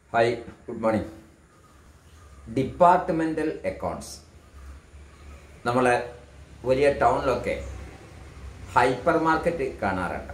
Hi good morning departmental accounts നമ്മളെ വലിയ ടൗണിലൊക്കെ hyper market കാണാറുണ്ട്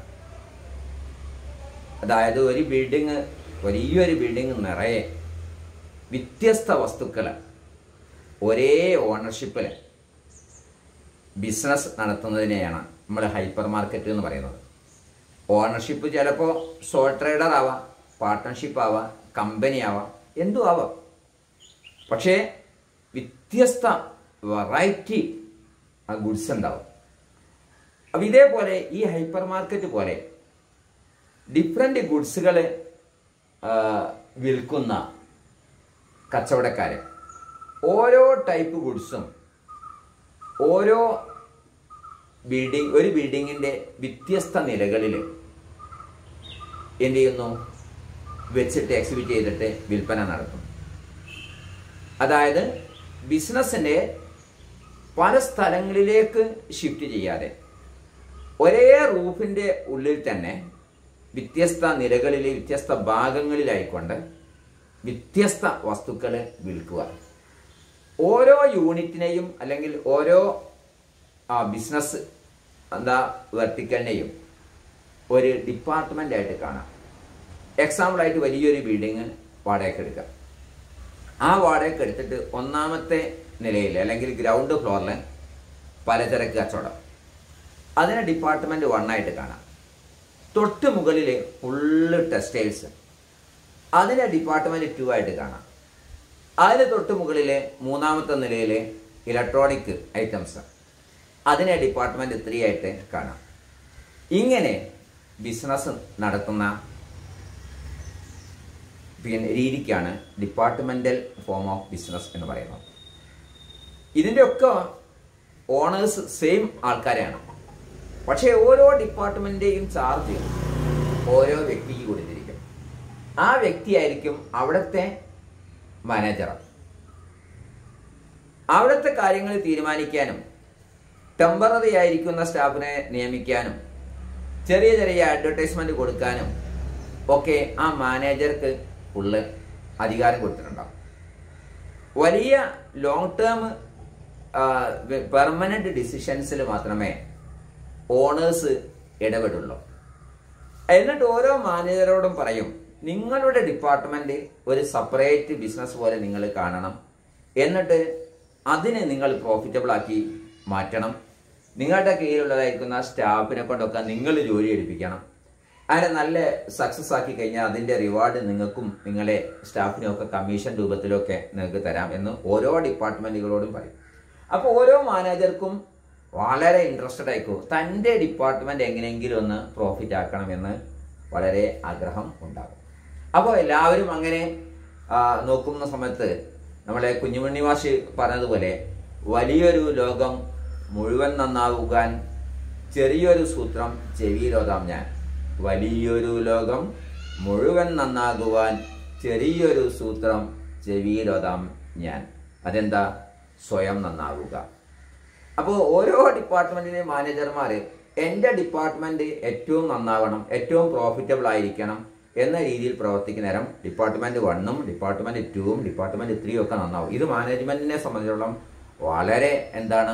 അതായത് ഒരു ബിൽഡിങ് വലിയൊരു ബിൽഡിങ് നിറയെ വ്യത്യസ്ത വസ്തുക്കൾ ഒരേ ഓണർഷിപ്പിൽ ബിസിനസ് നടത്തുന്നതിനെയാണ് നമ്മൾ ഹൈപ്പർ മാർക്കറ്റ് എന്ന് പറയുന്നത് ഓണർഷിപ്പ് ചിലപ്പോൾ സോൾ ട്രേഡർ ആവാം പാർട്ട്ണർഷിപ്പ് ആവാം കമ്പനി ആവാം എന്തും ആവാം പക്ഷേ വ്യത്യസ്ത വെറൈറ്റി ആ ഗുഡ്സ് ഉണ്ടാവും അപ്പം ഇതേപോലെ ഈ ഹൈപ്പർ മാർക്കറ്റ് പോലെ ഡിഫറെൻ്റ് ഗുഡ്സുകൾ വിൽക്കുന്ന കച്ചവടക്കാർ ഓരോ ടൈപ്പ് ഗുഡ്സും ഓരോ ബിൽഡിംഗ് ഒരു ബിൽഡിങ്ങിൻ്റെ വ്യത്യസ്ത നിലകളിൽ എന്ത് ചെയ്യുന്നു വെച്ചിട്ട് എക്സിബിറ്റ് ചെയ്തിട്ട് വിൽപ്പന നടത്തും അതായത് ബിസിനസ്സിൻ്റെ പല സ്ഥലങ്ങളിലേക്ക് ഷിഫ്റ്റ് ചെയ്യാതെ ഒരേ റൂഫിൻ്റെ ഉള്ളിൽ തന്നെ വ്യത്യസ്ത നിലകളിൽ വ്യത്യസ്ത ഭാഗങ്ങളിലായിക്കൊണ്ട് വ്യത്യസ്ത വസ്തുക്കൾ വിൽക്കുക ഓരോ യൂണിറ്റിനെയും അല്ലെങ്കിൽ ഓരോ ബിസിനസ് എന്താ വെർട്ടിക്കലിനെയും ഒരു ഡിപ്പാർട്ട്മെൻ്റ് ആയിട്ട് കാണാം എക്സാമ്പിളായിട്ട് വലിയൊരു ബിൽഡിങ് വാടകയ്ക്ക് എടുക്കാം ആ വാടകയ്ക്ക് എടുത്തിട്ട് ഒന്നാമത്തെ നിലയിൽ അല്ലെങ്കിൽ ഗ്രൗണ്ട് ഫ്ലോറിൽ പലചരക്ക് കച്ചവടം അതിനെ ഡിപ്പാർട്ട്മെൻറ്റ് വണ്ണായിട്ട് കാണാം തൊട്ട് മുകളിൽ ഫുള്ള് ടെക്സ്റ്റൈൽസ് അതിനെ ഡിപ്പാർട്ട്മെൻറ്റ് ടു ആയിട്ട് കാണാം അതിന് തൊട്ട് മുകളിൽ മൂന്നാമത്തെ നിലയിൽ ഇലക്ട്രോണിക് ഐറ്റംസ് അതിനെ ഡിപ്പാർട്ട്മെൻറ്റ് ത്രീ ആയിട്ട് കാണാം ഇങ്ങനെ ബിസിനസ് നടത്തുന്ന പിന്നെ രീതിക്കാണ് ഡിപ്പാർട്ട്മെൻ്റൽ ഫോം ഓഫ് ബിസിനസ് എന്ന് പറയുന്നത് ഇതിൻ്റെ ഒക്കെ ഓണേഴ്സ് സെയിം ആൾക്കാരെയാണ് പക്ഷേ ഓരോ ഡിപ്പാർട്ട്മെൻറ്റേയും ചാർജ് ഓരോ വ്യക്തിക്ക് കൊടുത്തിരിക്കും ആ വ്യക്തിയായിരിക്കും അവിടുത്തെ മാനേജർ അവിടുത്തെ കാര്യങ്ങൾ തീരുമാനിക്കാനും ടെമ്പററി ആയിരിക്കുന്ന സ്റ്റാഫിനെ നിയമിക്കാനും ചെറിയ ചെറിയ അഡ്വർടൈസ്മെന്റ് കൊടുക്കാനും ഒക്കെ ആ മാനേജർക്ക് ഉള്ള അധികാരം കൊടുത്തിട്ടുണ്ടാവും വലിയ ലോങ് ടേം പെർമനന്റ് ഡിസിഷൻസിൽ മാത്രമേ ഓണേഴ്സ് ഇടപെടുള്ളൂ എന്നിട്ട് ഓരോ മാനേജറോടും പറയും നിങ്ങളുടെ ഡിപ്പാർട്ട്മെന്റ് ഒരു സെപ്പറേറ്റ് ബിസിനസ് പോലെ നിങ്ങൾ കാണണം എന്നിട്ട് അതിനെ നിങ്ങൾ പ്രോഫിറ്റബിൾ ആക്കി മാറ്റണം നിങ്ങളുടെ കീഴിലുള്ളതായിരിക്കുന്ന സ്റ്റാഫിനെ കൊണ്ടൊക്കെ നിങ്ങൾ ജോലി എടുപ്പിക്കണം അങ്ങനെ നല്ല സക്സസ് ആക്കി കഴിഞ്ഞാൽ അതിൻ്റെ റിവാർഡ് നിങ്ങൾക്കും നിങ്ങളെ സ്റ്റാഫിനും ഒക്കെ കമ്മീഷൻ രൂപത്തിലൊക്കെ നിങ്ങൾക്ക് തരാം എന്ന് ഓരോ ഡിപ്പാർട്ട്മെൻറ്റുകളോടും പറയും അപ്പോൾ ഓരോ മാനേജർക്കും വളരെ ഇൻട്രസ്റ്റഡ് ആയിക്കോ തൻ്റെ ഡിപ്പാർട്ട്മെൻറ്റ് എങ്ങനെയെങ്കിലും ഒന്ന് പ്രോഫിറ്റ് ആക്കണമെന്ന് വളരെ ആഗ്രഹം ഉണ്ടാകും അപ്പോൾ എല്ലാവരും അങ്ങനെ നോക്കുന്ന സമയത്ത് നമ്മളെ കുഞ്ഞുമണി മാഷ് പറഞ്ഞതുപോലെ വലിയൊരു ലോകം മുഴുവൻ നന്നാവുകാൻ ചെറിയൊരു സൂത്രം ചെവിയിലോതാം ഞാൻ വലിയൊരു ലോകം മുഴുവൻ നന്നാകുവാൻ ചെറിയൊരു സൂത്രം ചെവിയിലോതാം ഞാൻ അതെന്താ സ്വയം നന്നാവുക അപ്പോൾ ഓരോ ഡിപ്പാർട്ട്മെൻറ്റിലെ മാനേജർമാർ എൻ്റെ ഡിപ്പാർട്ട്മെൻറ്റ് ഏറ്റവും നന്നാവണം ഏറ്റവും പ്രോഫിറ്റബിൾ ആയിരിക്കണം എന്ന രീതിയിൽ പ്രവർത്തിക്കുന്ന നേരം ഡിപ്പാർട്ട്മെൻറ്റ് വണ്ണും ഡിപ്പാർട്ട്മെൻറ്റ് ടുവും ഡിപ്പാർട്ട്മെൻറ്റ് ത്രീയും ഒക്കെ നന്നാവും ഇത് മാനേജ്മെൻറ്റിനെ സംബന്ധിച്ചിടത്തോളം വളരെ എന്താണ്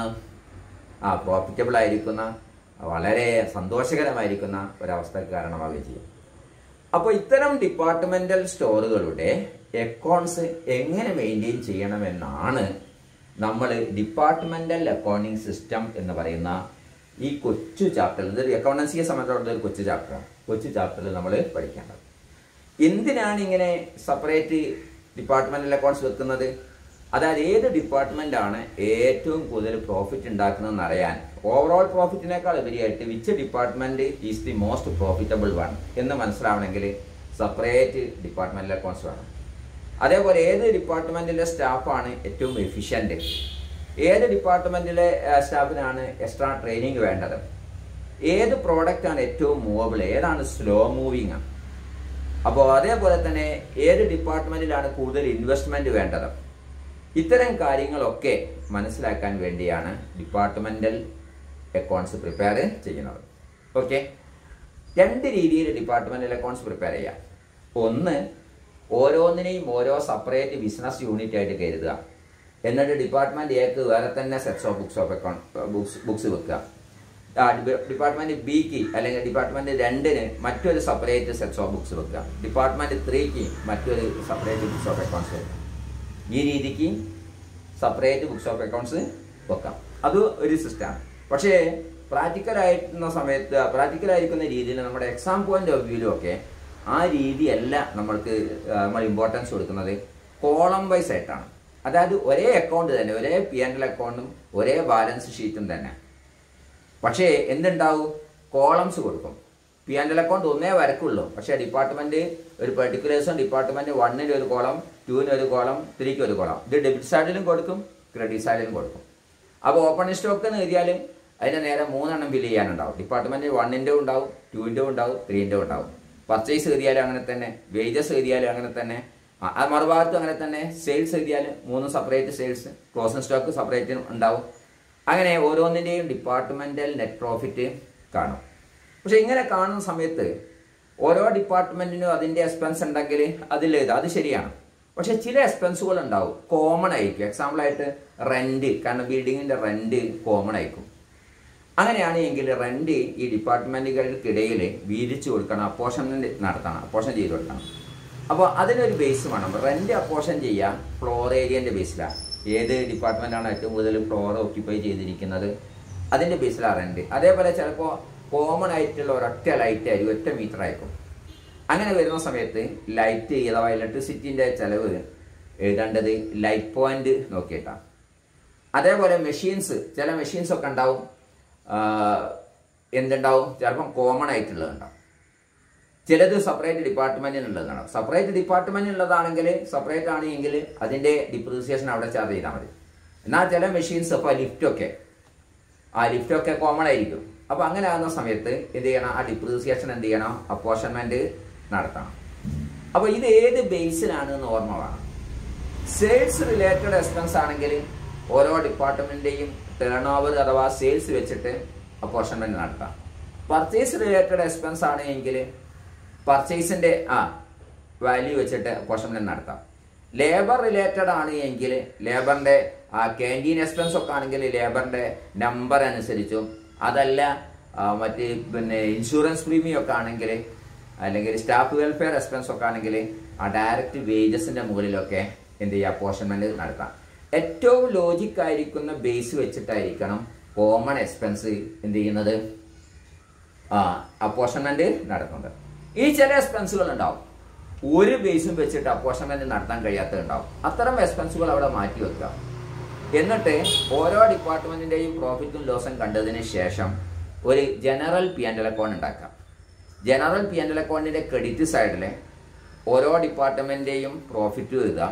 ആ പ്രോഫിറ്റബിൾ ആയിരിക്കുന്ന വളരെ സന്തോഷകരമായിരിക്കുന്ന ഒരവസ്ഥയ്ക്ക് കാരണമാവുകയും ചെയ്യും അപ്പോൾ ഇത്തരം ഡിപ്പാർട്ട്മെന്റൽ സ്റ്റോറുകളുടെ അക്കൗണ്ട്സ് എങ്ങനെ മെയിൻറ്റെയിൻ ചെയ്യണമെന്നാണ് നമ്മൾ ഡിപ്പാർട്ട്മെന്റൽ അക്കൗണ്ടിങ് സിസ്റ്റം എന്ന് പറയുന്ന ഈ കൊച്ചു ചാപ്റ്ററിൽ ഇതൊരു അക്കൗണ്ടൻസിയെ സംബന്ധിച്ചുള്ള ഒരു കൊച്ചു ചാപ്റ്ററാണ് കൊച്ചു ചാപ്റ്ററിൽ നമ്മൾ പഠിക്കേണ്ടത് എന്തിനാണ് ഇങ്ങനെ സെപ്പറേറ്റ് ഡിപ്പാർട്ട്മെന്റൽ അക്കൗണ്ട്സ് വെക്കുന്നത് അതായത് ഏത് ഡിപ്പാർട്ട്മെന്റ് ആണ് ഏറ്റവും കൂടുതൽ പ്രോഫിറ്റ് ഉണ്ടാക്കുന്നതെന്ന് അറിയാൻ ഓവറോൾ പ്രോഫിറ്റിനേക്കാൾ ഉപരിയായിട്ട് which department is the most profitable one എന്ന് മനസ്സിലാവണമെങ്കിൽ സെപ്പറേറ്റ് ഡിപ്പാർട്ട്മെന്റൽ അക്കൗണ്ട്സ് വേണം അതേപോലെ ഏത് ഡിപ്പാർട്ട്മെന്റിലെ സ്റ്റാഫാണ് ഏറ്റവും എഫിഷ്യൻറ്റ് ഏത് ഡിപ്പാർട്ട്മെന്റിലെ സ്റ്റാഫിനാണ് എക്സ്ട്രാ ട്രെയിനിങ് വേണ്ടത് ഏത് പ്രോഡക്റ്റ് ആണ് ഏറ്റവും മൂവബിൾ ഏതാണ് സ്ലോ മൂവിങ് അപ്പോൾ അതേപോലെ തന്നെ ഏത് ഡിപ്പാർട്ട്മെന്റിലാണ് കൂടുതൽ ഇൻവെസ്റ്റ്മെന്റ് വേണ്ടത് ഇത്തരം കാര്യങ്ങളൊക്കെ മനസ്സിലാക്കാൻ വേണ്ടിയാണ് ഡിപ്പാർട്ട്മെന്റൽ അക്കൗണ്ട്സ് പ്രിപ്പയർ ചെയ്യുന്നത് ഓക്കെ രണ്ട് രീതിയിൽ ഡിപ്പാർട്ട്മെന്റൽ അക്കൗണ്ട്സ് പ്രിപ്പയർ ചെയ്യാം ഒന്ന് ഓരോന്നിനെയും ഓരോ സെപ്പറേറ്റ് ബിസിനസ് യൂണിറ്റ് ആയിട്ട് കരുതുക എന്നിട്ട് ഡിപ്പാർട്ട്മെന്റ് എക്ക് വേറെ തന്നെ sets of books of account books books വെക്കുക ആ, ഡി- ഡിപ്പാർട്ട്മെന്റ് ബിക്ക് അല്ലെങ്കിൽ ഡിപ്പാർട്ട്മെന്റ് രണ്ടിന് മറ്റൊരു സെപ്പറേറ്റ് സെറ്റ്സ് ഓഫ് ബുക്സ് വെക്കുക ഡിപ്പാർട്ട്മെന്റ് ത്രീക്ക് മറ്റൊരു സെപ്പറേറ്റ് ബുക്സ് ഓഫ് അക്കൗണ്ട്സ് വെക്കുക ഈ രീതിക്ക് സെപ്പറേറ്റ് ബുക്സ് ഓഫ് അക്കൗണ്ട്സ് വെക്കാം അത് ഒരു സിസ്റ്റമാണ് പക്ഷേ പ്രാക്ടിക്കൽ ആയിരുന്ന സമയത്ത് പ്രാക്ടിക്കൽ ആയിരിക്കുന്ന രീതിയിൽ നമ്മുടെ എക്സാം പോയിന്റ് ഓഫ് വ്യൂവിലും ഒക്കെ ആ രീതിയല്ല നമ്മൾക്ക് ആ, നമ്മൾ ഇമ്പോർട്ടൻസ് കൊടുക്കുന്നത് കോളം വൈസ് ആയിട്ടാണ് അതായത് ഒരേ അക്കൗണ്ട് തന്നെ ഒരേ പി ആൻഡ് എൽ അക്കൗണ്ടും ഒരേ ബാലൻസ് ഷീറ്റും തന്നെ പക്ഷേ എന്തുണ്ടാവും കോളംസ് കൊടുക്കും പി ആൻഡ് എൽ അക്കൗണ്ട് ഒന്നേ വരക്കുള്ളൂ പക്ഷേ ഡിപ്പാർട്ട്മെന്റ് ഒരു പെർട്ടിക്കുലേഴ്സും ഡിപ്പാർട്ട്മെന്റ് വണ്ണിന് ഒരു കോളം ടുവിന് ഒരു കോളം ത്രീക്ക് ഒരു കോളം ഇത് ഡെബിറ്റ് സൈഡിലും കൊടുക്കും ക്രെഡിറ്റ് സൈഡിലും കൊടുക്കും അപ്പോൾ ഓപ്പൺ സ്റ്റോക്ക് എന്ന് എഴുതിയാൽ അതിന് നേരെ മൂന്നെണ്ണം ബില്ല് ചെയ്യാനുണ്ടാവും ഡിപ്പാർട്ട്മെന്റ് വണ്ണിൻ്റെ ഉണ്ടാവും ടുവിൻ്റെ ഉണ്ടാവും ത്രീൻ്റെ ഉണ്ടാവും പർച്ചേസ് എഴുതിയാലും അങ്ങനെ തന്നെ വേജസ് എഴുതിയാലും അങ്ങനെ തന്നെ ആ, ആ മറുഭാഗത്തും അങ്ങനെ തന്നെ സെയിൽസ് എഴുതിയാൽ മൂന്ന് separate sales closing stock separate ഉണ്ടാവും അങ്ങനെ ഓരോന്നിൻ്റെയും ഡിപ്പാർട്ട്മെന്റൽ നെറ്റ് പ്രോഫിറ്റ് കാണും പക്ഷെ ഇങ്ങനെ കാണുന്ന സമയത്ത് ഓരോ ഡിപ്പാർട്ട്മെന്റിനും അതിന്റെ എക്സ്പെൻസ് ഉണ്ടെങ്കിൽ അതിൽ അത് ശരിയാണ് പക്ഷെ ചില എക്സ്പെൻസുകൾ ഉണ്ടാവും കോമൺ ആയിരിക്കും എക്സാമ്പിൾ ആയിട്ട് റെന്റ് കാരണം ബിൽഡിങ്ങിന്റെ റെന്റ് കോമൺ ആയിരിക്കും അങ്ങനെയാണ് എങ്കിൽ റെന്റ് ഈ ഡിപ്പാർട്ട്മെന്റുകൾക്കിടയിൽ വീതിച്ചു കൊടുക്കണം അപ്പോഷൻമെന്റ് നടത്തണം അപ്പോഷൻ ചെയ്ത് കൊടുക്കണം അപ്പോൾ അതിനൊരു ബേസ് വേണം റെന്റ് അപ്പോഷൻ ചെയ്യാൻ ഫ്ലോർ ഏരിയന്റെ ബേസിലാണ് ഏത് ഡിപ്പാർട്ട്മെന്റാണ് ഏറ്റവും കൂടുതൽ ഫ്ലോർ ഓക്യുപ്പൈ ചെയ്തിരിക്കുന്നത് അതിന്റെ ബേസിലാണ് റെന്റ് അതേപോലെ ചിലപ്പോൾ കോമൺ ആയിട്ടുള്ള ഒരൊറ്റ ലൈറ്റ് ആയിരിക്കും ഒറ്റ മീറ്റർ ആയിരിക്കും അങ്ങനെ വരുന്ന സമയത്ത് ലൈറ്റ് അഥവാ ഇലക്ട്രിസിറ്റിന്റെ ചെലവ് എഴുതേണ്ടത് ലൈറ്റ് പോയിന്റ് നോക്കിയിട്ടാണ് അതേപോലെ മെഷീൻസ് ചില മെഷീൻസ് ഒക്കെ ഉണ്ടാവും ആ, എന്തുണ്ടാവും ചിലപ്പം കോമൺ ആയിട്ടുള്ളതുണ്ടാവും ചിലത് സെപ്പറേറ്റ് ഡിപ്പാർട്ട്മെന്റിനുള്ളതാണ് സെപ്പറേറ്റ് ഡിപ്പാർട്ട്മെന്റിനുള്ളതാണെങ്കിൽ സെപ്പറേറ്റ് ആണെങ്കിൽ അതിന്റെ ഡിപ്രീസിയേഷൻ അവിടെ ചാർജ് ചെയ്താൽ മതി എന്നാൽ ചില മെഷീൻസ് ഇപ്പോൾ ലിഫ്റ്റൊക്കെ ആ ലിഫ്റ്റൊക്കെ കോമൺ ആയിരിക്കും അപ്പോൾ അങ്ങനെ ആകുന്ന സമയത്ത് എന്ത് ചെയ്യണം ആ ഡിപ്രീസിയേഷൻ എന്ത് ചെയ്യണം അപ്പോർഷൻമെന്റ് നടത്തണം അപ്പോൾ ഇത് ഏത് ബേസിലാണ് എന്ന് ഓർമ്മ വേണം സെയിൽസ് റിലേറ്റഡ് എക്സ്പെൻസ് ആണെങ്കിൽ ഓരോ ഡിപ്പാർട്ട്മെന്റിന്റെയും ടേൺ ഓവർ അഥവാ സെയിൽസ് വെച്ചിട്ട് അപ്പോർഷൻമെന്റ് നടത്താം പർച്ചേസ് റിലേറ്റഡ് എക്സ്പെൻസ് ആണ് എങ്കിൽ പർച്ചേസിന്റെ ആ വാല്യൂ വെച്ചിട്ട് അപ്പോർഷൻമെന്റ് നടത്താം ലേബർ റിലേറ്റഡ് ആണ് എങ്കിൽ ലേബറിന്റെ ആ ക്യാൻറ്റീൻ എക്സ്പെൻസ് ഒക്കെ ആണെങ്കിൽ ലേബറിന്റെ നമ്പർ അനുസരിച്ചും അതല്ല ആ, മറ്റ് പിന്നെ ഇൻഷുറൻസ് പ്രീമിയം ഒക്കെ ആണെങ്കിൽ അല്ലെങ്കിൽ സ്റ്റാഫ് വെൽഫെയർ എക്സ്പെൻസ് ഒക്കെ ആണെങ്കിൽ ആ ഡയറക്റ്റ് വേജസിന്റെ മുകളിലൊക്കെ എന്ത് ചെയ്യുക അപ്പോർഷൻമെന്റ് നടത്താം ഏറ്റവും ലോജിക് ആയിരിക്കുന്ന ബേസ് വെച്ചിട്ടായിരിക്കണം കോമൺ എക്സ്പെൻസ് എന്ത് ചെയ്യുന്നത് ആ അപ്പോർഷൻമെന്റ് നടത്തുന്നത് ഈ ചില എക്സ്പെൻസുകൾ ഉണ്ടാവും ഒരു ബേസും വെച്ചിട്ട് അപ്പോർഷൻമെന്റ് നടത്താൻ കഴിയാത്തതുണ്ടാവും അത്തരം എക്സ്പെൻസുകൾ അവിടെ മാറ്റി വെക്കുക എന്നിട്ട് ഓരോ ഡിപ്പാർട്ട്മെന്റിന്റെയും പ്രോഫിറ്റും ലോസും കണ്ടതിന് ശേഷം ഒരു general P and L account ഉണ്ടാക്കാം ജനറൽ പി ആൻഡ് എൽ അക്കൗണ്ടിന്റെ ക്രെഡിറ്റ് സൈഡിൽ ഓരോ ഡിപ്പാർട്ട്മെന്റിന്റെയും പ്രോഫിറ്റ് എഴുതുക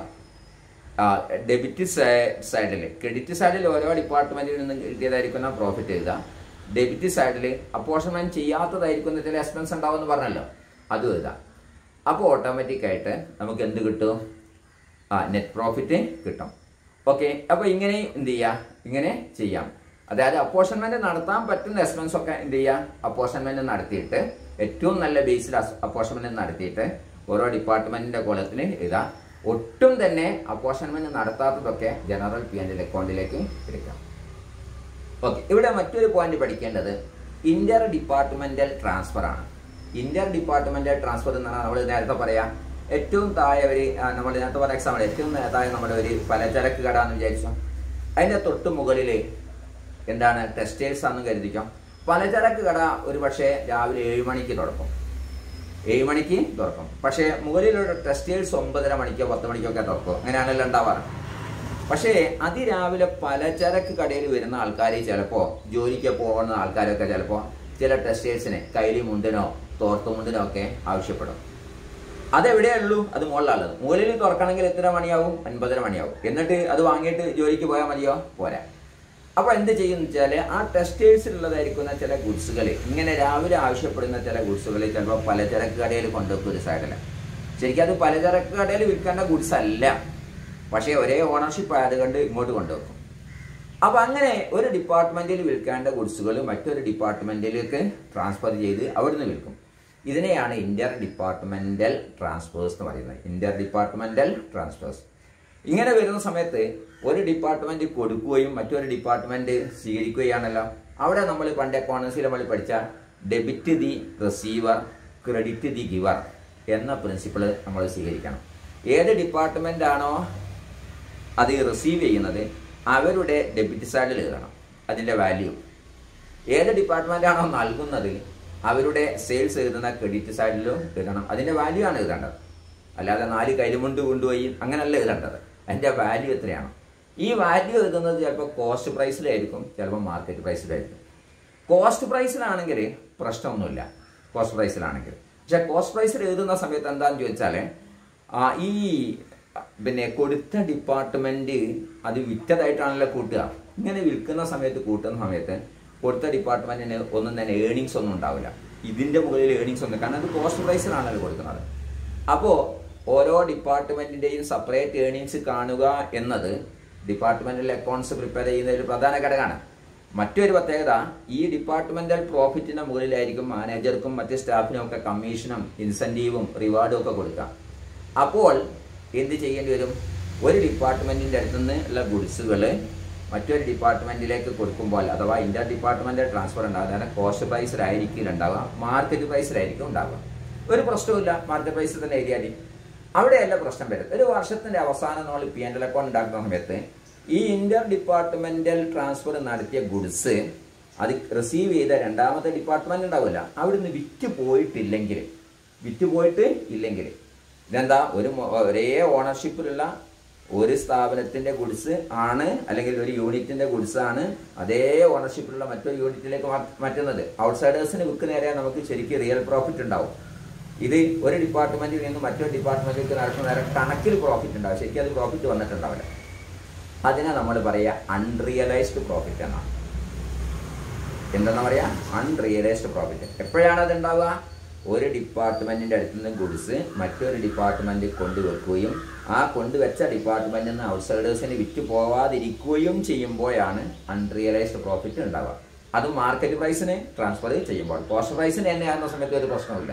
ഡെബിറ്റ് സൈഡിൽ ക്രെഡിറ്റ് സൈഡിൽ ഓരോ ഡിപ്പാർട്ട്മെന്റിൽ നിന്ന് കിട്ടിയതായിരിക്കുന്ന പ്രോഫിറ്റ് എഴുതുക ഡെബിറ്റ് സൈഡിൽ അപ്പോർഷൻമെന്റ് ചെയ്യാത്തതായിരിക്കുന്ന ചില എക്സ്പെൻസ് ഉണ്ടാവും എന്ന് പറഞ്ഞല്ലോ അതും എഴുതാം അപ്പോൾ ഓട്ടോമാറ്റിക് ആയിട്ട് നമുക്ക് എന്ത് കിട്ടും ആ നെറ്റ് പ്രോഫിറ്റ് കിട്ടും ഓക്കെ അപ്പോൾ ഇങ്ങനെ എന്ത് ചെയ്യാം ഇങ്ങനെ ചെയ്യാം അതായത് അപ്പോർഷൻമെന്റ് നടത്താൻ പറ്റുന്ന എക്സ്പെൻസ് ഒക്കെ എന്ത് ചെയ്യാം അപ്പോർഷൻമെന്റ് നടത്തിയിട്ട് ഏറ്റവും നല്ല ബേസിൽ അപ്പോർഷൻമെന്റ് നടത്തിയിട്ട് ഓരോ ഡിപ്പാർട്ട്മെന്റിന്റെ കോളത്തിന് എഴുതാം ഒട്ടും തന്നെ അപ്പോർഷൻമെന്റ് നടത്താത്തതൊക്കെ ജനറൽ പി ആൻഡ് അക്കൗണ്ടിലേക്ക് എടുക്കാം ഓക്കെ ഇവിടെ മറ്റൊരു പോയിന്റ് പഠിക്കേണ്ടത് ഇന്റർ ഡിപ്പാർട്ട്മെന്റൽ ട്രാൻസ്ഫർ ആണ് ഇന്റർ ഡിപ്പാർട്ട്മെന്റൽ ട്രാൻസ്ഫർ എന്നാണ് നമ്മൾ നേരത്തെ പറയാം ഏറ്റവും താഴെ ഒരു നമ്മൾ നേരത്തെ പറഞ്ഞ എക്സാമ്പിൾ ഏറ്റവും താഴെ നമ്മുടെ ഒരു പലചരക്ക് കട എന്ന് വിചാരിച്ചു അതിന്റെ തൊട്ട് മുകളിൽ എന്താണ് ടെക്സ്റ്റൈൽസ് ആണെന്ന് കരുതിക്കാം പലചരക്ക് കട ഒരു പക്ഷേ രാവിലെ ഏഴ് മണിക്ക് തുറക്കും ഏഴ് മണിക്ക് തുറക്കും പക്ഷേ മുകളിലുള്ള ടെക്സ്റ്റൈൽസ് ഒമ്പതര മണിക്കോ പത്ത് മണിക്കോ ഒക്കെ തുറക്കും അങ്ങനെയാണല്ലോ ഉണ്ടാവാറ് പക്ഷേ അതിരാവിലെ പലചരക്ക് കടയിൽ വരുന്ന ആൾക്കാർ ചിലപ്പോൾ ജോലിക്ക് പോകുന്ന ആൾക്കാരൊക്കെ ചിലപ്പോൾ ചില ടെക്സ്റ്റൈൽസിന് കൈലി മുണ്ടിനോ തോർത്തു മുണ്ടിനോ ഒക്കെ ആവശ്യപ്പെടും അതെവിടെയേ ഉള്ളൂ അത് മുകളിലുള്ളത് മുകളിൽ തുറക്കണമെങ്കിൽ എത്ര മണിയാവും അൻപതര മണിയാവും എന്നിട്ട് അത് വാങ്ങിയിട്ട് ജോലിക്ക് പോയാൽ മതിയോ പോരാ അപ്പൊ എന്ത് ചെയ്യും വെച്ചാല് ആ ടെക്സ്റ്റൈൽസിലുള്ളതായിരിക്കുന്ന ചില ഗുഡ്സുകൾ ഇങ്ങനെ രാവിലെ ആവശ്യപ്പെടുന്ന ചില ഗുഡ്സുകൾ ചിലപ്പോൾ പലചരക്ക് കടയിൽ കൊണ്ടുവെക്കും ഒരു സൈഡിൽ ശരിക്കും അത് പലചരക്ക് കടയിൽ വിൽക്കേണ്ട ഗുഡ്സ് അല്ല പക്ഷേ ഒരേ ഓണർഷിപ്പ് ആയതുകൊണ്ട് ഇങ്ങോട്ട് കൊണ്ടുവെക്കും അപ്പൊ അങ്ങനെ ഒരു ഡിപ്പാർട്ട്മെന്റിൽ വിൽക്കേണ്ട ഗുഡ്സുകൾ മറ്റൊരു ഡിപ്പാർട്ട്മെന്റിലേക്ക് ട്രാൻസ്ഫർ ചെയ്ത് അവിടുന്ന് വിൽക്കും ഇതിനെയാണ് ഇന്റർ ഡിപ്പാർട്ട്മെന്റൽ ട്രാൻസ്ഫേഴ്സ് എന്ന് പറയുന്നത് ഇന്റർ ഡിപ്പാർട്ട്മെന്റൽ ട്രാൻസ്ഫേഴ്സ് ഇങ്ങനെ വരുന്ന സമയത്ത് ഒരു ഡിപ്പാർട്ട്മെന്റ് കൊടുക്കുകയും മറ്റൊരു ഡിപ്പാർട്ട്മെന്റ് സ്വീകരിക്കുകയാണല്ലോ അവിടെ നമ്മൾ പണ്ട് എക്കോണമിക്സിൽ നമ്മൾ പഠിച്ച debit the receiver credit the giver എന്ന പ്രിൻസിപ്പിൾ നമ്മൾ സ്വീകരിക്കണം ഏത് ഡിപ്പാർട്ട്മെന്റ് ആണോ അത് റിസീവ് ചെയ്യുന്നത് അവരുടെ ഡെബിറ്റ് സൈഡിൽ എഴുതണം അതിൻ്റെ വാല്യൂ ഏത് ഡിപ്പാർട്ട്മെന്റ് ആണോ നൽകുന്നത് അവരുടെ സെയിൽസ് എഴുതുന്ന ക്രെഡിറ്റ് സൈഡിലും എഴുതണം അതിൻ്റെ വാല്യൂ ആണ് എഴുതേണ്ടത് അല്ലാതെ നാല് കൈലുമുണ്ട് കൊണ്ടുപോയി അങ്ങനല്ല എഴുതേണ്ടത് അതിൻ്റെ വാല്യൂ എത്രയാണ് ഈ വാല്യൂ എഴുതുന്നത് ചിലപ്പോൾ കോസ്റ്റ് പ്രൈസിലായിരിക്കും ചിലപ്പോൾ മാർക്കറ്റ് പ്രൈസിലായിരിക്കും കോസ്റ്റ് പ്രൈസിലാണെങ്കിൽ പ്രശ്നമൊന്നുമില്ല കോസ്റ്റ് പ്രൈസിലാണെങ്കിൽ പക്ഷെ കോസ്റ്റ് പ്രൈസിൽ എഴുതുന്ന സമയത്ത് എന്താണെന്ന് ചോദിച്ചാൽ ആ, ഈ പിന്നെ കൊടുത്ത ഡിപ്പാർട്ട്മെന്റ് അത് വിറ്റതായിട്ടാണല്ലോ കൂട്ടുക ഇങ്ങനെ വിൽക്കുന്ന സമയത്ത് കൂട്ടുന്ന സമയത്ത് കൊടുത്ത ഡിപ്പാർട്ട്മെന്റിന് ഒന്നും തന്നെ ഏണിങ്സ് ഒന്നും ഉണ്ടാവില്ല ഇതിന്റെ മുകളിൽ ഏണിങ്സ് ഒന്നും കാരണം അത് കോസ്റ്റ് പ്രൈസിലാണല്ലോ കൊടുക്കുന്നത് അപ്പോൾ ഓരോ ഡിപ്പാർട്ട്മെന്റിന്റെയും സെപ്പറേറ്റ് ഏണിങ്സ് കാണുക എന്നത് ഡിപ്പാർട്ട്മെന്റൽ അക്കൗണ്ട്സ് പ്രിപ്പയർ ചെയ്യുന്ന ഒരു പ്രധാന ഘടകമാണ് മറ്റൊരു പ്രത്യേകത ഈ ഡിപ്പാർട്ട്മെന്റൽ പ്രോഫിറ്റിന്റെ മുകളിലായിരിക്കും മാനേജർക്കും മറ്റ് സ്റ്റാഫിനും ഒക്കെ കമ്മീഷനും ഇൻസെന്റീവും റിവാർഡും ഒക്കെ കൊടുക്കുക അപ്പോൾ എന്ത് ചെയ്യേണ്ടി വരും ഒരു ഡിപ്പാർട്ട്മെന്റിന്റെ അടുത്ത് നിന്ന് ഉള്ള ഗുഡ്സുകൾ മറ്റൊരു ഡിപ്പാർട്ട്മെന്റിലേക്ക് കൊടുക്കുമ്പോൾ അഥവാ ഇന്റർ ഡിപ്പാർട്ട്മെന്റൽ ട്രാൻസ്ഫർ ഉണ്ടാകുക അതായത് കോസ്റ്റ് പ്രൈസിലായിരിക്കില്ല ഉണ്ടാവുക മാർക്കറ്റ് പ്രൈസിലായിരിക്കും ഉണ്ടാവുക ഒരു പ്രശ്നവുമില്ല മാർക്കറ്റ് പ്രൈസിൽ തന്നെ എഴുതിയാൽ അവിടെയല്ല പ്രശ്നം വരും ഒരു വർഷത്തിന്റെ അവസാനം നമ്മൾ പി എൻ എൽ അക്കൗണ്ട് ഉണ്ടാക്കുന്ന സമയത്ത് ഈ ഇന്റർ ഡിപ്പാർട്ട്മെന്റൽ ട്രാൻസ്ഫർ നടത്തിയ ഗുഡ്സ് അത് റിസീവ് ചെയ്ത രണ്ടാമത്തെ ഡിപ്പാർട്ട്മെന്റ് ഉണ്ടാവില്ല അവിടുന്ന് വിറ്റ് പോയിട്ടില്ലെങ്കിൽ വിറ്റ് പോയിട്ട് ഇല്ലെങ്കിൽ ഇതെന്താ ഒരു മൊ- ഒരേ ഓണർഷിപ്പിലുള്ള ഒരു സ്ഥാപനത്തിന്റെ ഗുഡ്സ് ആണ് അല്ലെങ്കിൽ ഒരു യൂണിറ്റിന്റെ ഗുഡ്സ് ആണ് അതേ ഓണർഷിപ്പിലുള്ള മറ്റൊരു യൂണിറ്റിലേക്ക് മാ- മാറ്റുന്നത് ഔട്ട്സൈഡേഴ്സിന് വിൽക്കുന്നേരെ നമുക്ക് ശരിക്കും റിയൽ പ്രോഫിറ്റ് ഉണ്ടാവും ഇത് ഒരു ഡിപ്പാർട്ട്മെന്റിൽ നിന്ന് മറ്റൊരു ഡിപ്പാർട്ട്മെന്റിലേക്ക് നടക്കുന്ന നേരം കണക്കിൽ പ്രോഫിറ്റ് ഉണ്ടാവും ശരിക്കും അത് പ്രോഫിറ്റ് വന്നിട്ടുണ്ടാവില്ല അതിനെ നമ്മൾ പറയുക അൺറിയലൈസ്ഡ് പ്രോഫിറ്റ് എന്നാണ് എന്തെന്നാ പറയാ അൺറിയലൈസ്ഡ് പ്രോഫിറ്റ് എപ്പോഴാണ് അത് ഉണ്ടാവുക ഒരു ഡിപ്പാർട്ട്മെന്റിന്റെ അടുത്ത് നിന്ന് ഗുഡ്സ് മറ്റൊരു ഡിപ്പാർട്ട്മെന്റ് കൊണ്ടുവെക്കുകയും ആ കൊണ്ടുവച്ച ഡിപ്പാർട്ട്മെന്റിൽ നിന്ന് ഔട്ട്സൈഡേഴ്സിന് വിറ്റ് പോവാതിരിക്കുകയും ചെയ്യുമ്പോഴാണ് അൺറിയലൈസ്ഡ് പ്രോഫിറ്റ് ഉണ്ടാവുക അത് മാർക്കറ്റ് പ്രൈസിന് ട്രാൻസ്ഫർ ചെയ്യുമ്പോൾ കോസ്റ്റ് പ്രൈസിന് തന്നെ ആകുന്ന സമയത്ത് ഒരു പ്രശ്നമില്ല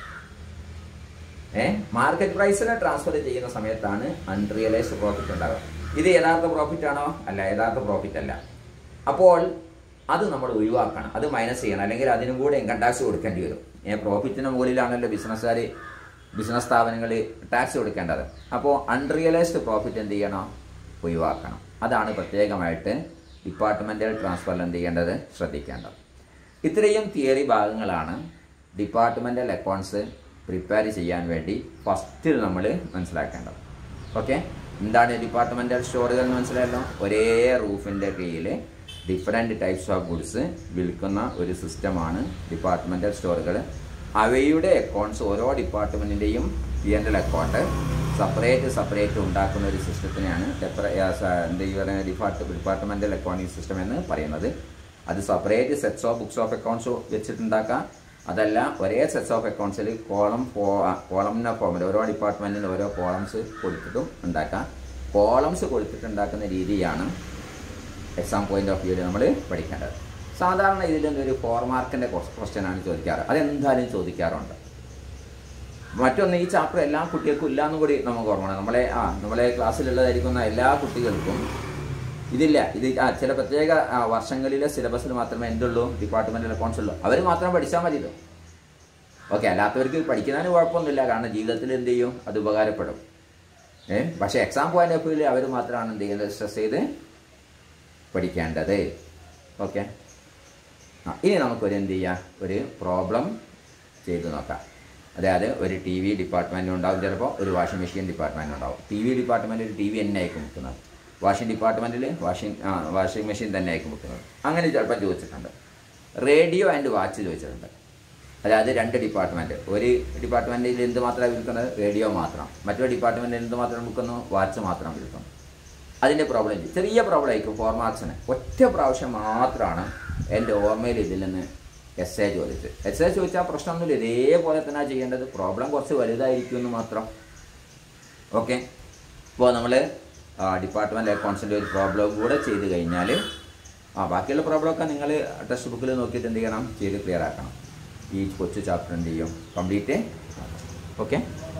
ഏ മാർക്കറ്റ് പ്രൈസിനെ ട്രാൻസ്ഫർ ചെയ്യുന്ന സമയത്താണ് അൺറിയലൈസ്ഡ് പ്രോഫിറ്റ് ഉണ്ടാവുക ഇത് യഥാർത്ഥ പ്രോഫിറ്റ് ആണോ അല്ല യഥാർത്ഥ പ്രോഫിറ്റ് അല്ല അപ്പോൾ അത് നമ്മൾ ഒഴിവാക്കണം അത് മൈനസ് ചെയ്യണം അല്ലെങ്കിൽ അതിനും കൂടെ ഇൻകം ടാക്സ് കൊടുക്കേണ്ടി വരും ഏ പ്രോഫിറ്റിന് മുകളിലാണല്ലോ ബിസിനസ്സുകാർ ബിസിനസ് സ്ഥാപനങ്ങൾ ടാക്സ് കൊടുക്കേണ്ടത് അപ്പോൾ അൺറിയലൈസ്ഡ് പ്രോഫിറ്റ് എന്ത് ചെയ്യണം ഒഴിവാക്കണം അതാണ് പ്രത്യേകമായിട്ട് ഡിപ്പാർട്ട്മെന്റൽ ട്രാൻസ്ഫറിൽ എന്ത് ചെയ്യേണ്ടത് ശ്രദ്ധിക്കേണ്ടത് ഇത്രയും തിയറി ഭാഗങ്ങളാണ് ഡിപ്പാർട്ട്മെന്റൽ അക്കൗണ്ട്സ് പ്രിപ്പയർ ചെയ്യാൻ വേണ്ടി ഫസ്റ്റിൽ നമ്മൾ മനസ്സിലാക്കേണ്ടത് ഓക്കെ എന്താണ് ഡിപ്പാർട്ട്മെന്റൽ സ്റ്റോറുകൾ എന്ന് മനസ്സിലായല്ലോ ഒരേ റൂഫിൻ്റെ കീഴിൽ ഡിഫറെൻറ്റ് ടൈപ്സ് ഓഫ് ഗുഡ്സ് വിൽക്കുന്ന ഒരു സിസ്റ്റമാണ് ഡിപ്പാർട്ട്മെന്റൽ സ്റ്റോറുകൾ അവയുടെ അക്കൗണ്ട്സ് ഓരോ ഡിപ്പാർട്ട്മെന്റിൻ്റെയും P n L account separate separate ഉണ്ടാക്കുന്ന ഒരു സിസ്റ്റത്തിനെയാണ് ഡെപ്പറ- ആ, സ- എന്ത് ഈ പറയുന്ന ഡിപ്പാർട്ട് ഡിപ്പാർട്ട്മെന്റൽ അക്കൗണ്ടിങ് സിസ്റ്റം എന്ന് പറയുന്നത് അത് separate sets of books of accounts വെച്ചിട്ടുണ്ടാക്കാം അതല്ല ഒരേ സെറ്റ്സ് ഓഫ് അക്കൗണ്ട്സിൽ കോളം കോളംന ഫോമിൽ ഓരോ ഡിപ്പാർട്ട്മെന്റിന് ഓരോ കോളംസ് കൊടുത്തിട്ടും ഉണ്ടാക്കാം കോളംസ് കൊടുത്തിട്ടുണ്ടാക്കുന്ന രീതിയാണ് എക്സാം പോയിന്റ് ഓഫ് വ്യൂവിൽ നമ്മൾ പഠിക്കേണ്ടത് സാധാരണ ഇതിൽ ഒരു ഫോർ മാർക്കിൻ്റെ ക്വസ്റ്റ്യൻ ആണ് ചോദിക്കാറ് അതെന്തായാലും ചോദിക്കാറുണ്ട് മറ്റൊന്ന് ഈ ചാപ്റ്റർ എല്ലാ കുട്ടികൾക്കും ഇല്ലാന്നും കൂടി നമുക്ക് ഓർമ്മയാണ് നമ്മളെ ആ നമ്മളെ ക്ലാസ്സിലുള്ളതായിരിക്കുന്ന എല്ലാ കുട്ടികൾക്കും ഇതില്ല ഇത് ആ ചില പ്രത്യേക ആ, വർഷങ്ങളിലെ സിലബസിൽ മാത്രമേ എന്തുള്ളൂ ഡിപ്പാർട്ട്മെന്റൽ അക്കൗണ്ട്സ് ഉള്ളൂ അവർ മാത്രം പഠിച്ചാൽ മതി ഇത് ഓക്കെ അല്ലാത്തവർക്ക് പഠിക്കുന്നതിന് കുഴപ്പമൊന്നുമില്ല കാരണം ജീവിതത്തിൽ എന്ത് ചെയ്യും അത് ഉപകാരപ്പെടും ഏ പക്ഷേ എക്സാം പോയിന്റ് ഓഫ് വ്യൂവിൽ അവർ മാത്രമാണ് എന്ത് ചെയ്യുന്നത് സ്ട്രെസ് ചെയ്ത് പഠിക്കേണ്ടത് ഓക്കെ ആ ഇനി നമുക്കൊരു എന്ത് ചെയ്യാം ഒരു പ്രോബ്ലം ചെയ്ത് നോക്കാം അതായത് ഒരു ടി വി ഡിപ്പാർട്ട്മെൻറ്റ് ഉണ്ടാവും ചിലപ്പോൾ ഒരു വാഷിംഗ് മെഷീൻ ഡിപ്പാർട്ട്മെൻറ്റ് ഉണ്ടാവും ടി വി ഡിപ്പാർട്ട്മെൻറ്റിൽ ടി വി തന്നെ ആയിരിക്കും വെക്കുന്നത് വാഷിംഗ് ഡിപ്പാർട്ട്മെൻറ്റിൽ വാഷിംഗ് ആ വാഷിംഗ് മെഷീൻ തന്നെ ആയിരിക്കും വെക്കുന്നത് അങ്ങനെ ചിലപ്പോൾ ചോദിച്ചിട്ടുണ്ട് റേഡിയോ ആൻഡ് വാച്ച് ചോദിച്ചിട്ടുണ്ട് അതായത് രണ്ട് ഡിപ്പാർട്ട്മെൻറ്റ് ഒരു ഡിപ്പാർട്ട്മെൻറ്റിൽ എന്ത് മാത്രമാണ് വിൽക്കുന്നത് റേഡിയോ മാത്രം മറ്റൊരു ഡിപ്പാർട്ട്മെൻറ്റിൽ എന്ത് മാത്രം വിൽക്കുന്നു വാച്ച് മാത്രം വിൽക്കുന്നു അതിൻ്റെ പ്രോബ്ലം ഇല്ല. ചെറിയ പ്രോബ്ലം ആയിരിക്കും ഫോർ മാർക്സിന് ഒറ്റ പ്രാവശ്യം മാത്രമാണ് എൻ്റെ ഓർമ്മയിൽ ഇതിൽ നിന്ന് എസ് എ ചോദിച്ചത് എസ് എ ചോദിച്ചാൽ പ്രശ്നമൊന്നുമില്ല ഇതേപോലെ തന്നെ ചെയ്യേണ്ടത് പ്രോബ്ലം കുറച്ച് വലുതായിരിക്കും എന്ന് മാത്രം ഓക്കെ ഇപ്പോൾ നമ്മൾ ഡിപ്പാർട്ട്മെൻറ്റ് അക്കൗണ്ട്സിൻ്റെ ഒരു പ്രോബ്ലം കൂടെ ചെയ്ത് കഴിഞ്ഞാൽ ആ ബാക്കിയുള്ള പ്രോബ്ലമൊക്കെ നിങ്ങൾ ടെക്സ്റ്റ് ബുക്കിൽ നോക്കിയിട്ട് എന്ത് ചെയ്യണം ചെയ്ത് ക്ലിയർ ആക്കണം ഈ കൊച്ചു ചാപ്റ്റർ എന്ത് ചെയ്യും കംപ്ലീറ്റ് ഓക്കെ